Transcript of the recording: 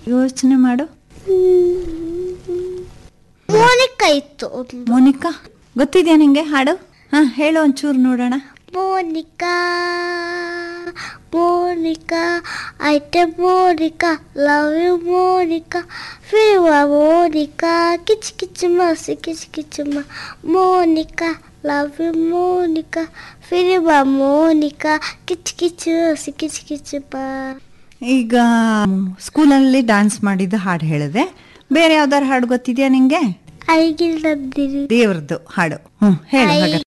ಯೋಚನೆ ಮಾಡು ಮೋನಿಕಾ ಇತ್ತು ಮೋನಿಕಾ ಗೊತ್ತಿದ್ಯಾ ನಿಂಗೆ ಹಾಡು ಹಾ ಹೇಳು ಒಂಚೂರು ನೋಡೋಣ ಮೋನಿಕಾ ಮೋನಿಕಾ ಐತೆ ಮೋನಿಕಾ ಲವ್ ಯು ಮೋನಿಕಾ ಫೀವ ಮೋನಿಕಾ ಕಿಚ್ ಕಿಚ್ ಮಸಿ ಕಿಚ್ ಕಿಚ್ ಮೋನಿಕಾ ಲವ್ ಯು ಮೋನಿಕಾ ಫಿರಿವ ಮೋನಿಕಾ ಕಿಚ್ ಕಿಚ್ ಮಸಿ ಕಿಚ್ ಕಿಚ್ ಈಗ ಸ್ಕೂಲಲ್ಲಿ ಡ್ಯಾನ್ಸ್ ಮಾಡಿದ್ದು ಹಾಡು ಹೇಳಿದೆ ಬೇರೆ ಯಾವ್ದಾರು ಹಾಡು ಗೊತ್ತಿದ್ಯಾ ನಿಂಗೆ ಐಗಿಲ್ ನಂದಿರಿ ದೇವ್ರದ್ದು ಹಾಡು ಹ್ಮ್ ಹೇಳು ಹಾಗಾದ್ರೆ